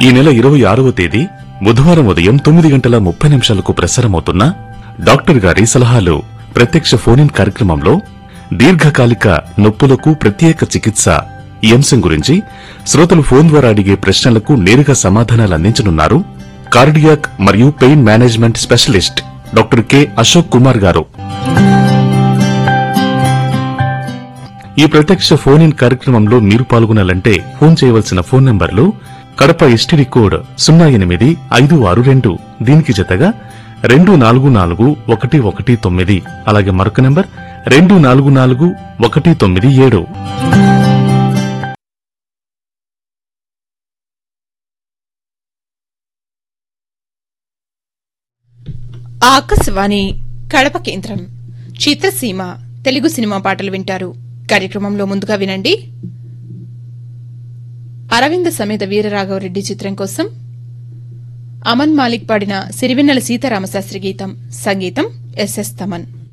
ఈ నెల ఇరవై ఆరవ తేదీ బుధవారం ఉదయం తొమ్మిది గంటల ముప్పై నిమిషాలకు ప్రసారమవుతున్న డాక్టర్ గారి సలహాలు ప్రత్యక్ష ఫోన్ ఇన్ కార్యక్రమంలో దీర్ఘకాలిక నొప్పులకు ప్రత్యేక చికిత్స ఈ అంశం గురించి శ్రోతలు ఫోన్ ద్వారా అడిగే ప్రశ్నలకు నేరుగా సమాధానాలు అందించనున్నారు కార్డియాక్ మరియు pain management specialist doctor K Ashok Kumar గారు ఈ ప్రత్యక్ష ఫోన్ ఇన్ కార్యక్రమంలో మీరు పాల్గొనాలంటే ఫోన్ చేయవలసిన ఫోన్ నంబర్లు కడప ఎస్టీడీ కోడ్ సున్నా ఎనిమిది ఐదు ఆరు రెండు దీనికి జతగా రెండు నాలుగు నాలుగు ఒకటి ఒకటి తొమ్మిది అలాగే మరొక నంబర్ రెండు నాలుగు నాలుగు ఒకటి తొమ్మిది ఏడు ఆకాశవాణి కడప కేంద్రం చిత్రసీమ తెలుగు సినిమా పాటలు వింటారు కార్యక్రమంలో ముందుగా వినండి అరవింద సమేత వీరరాఘవరెడ్డి చిత్రం కోసం అమన్ మాలిక్ పాడిన సిరివెన్నెల సీతారామశాస్త్రి గీతం సంగీతం ఎస్ఎస్ తమన్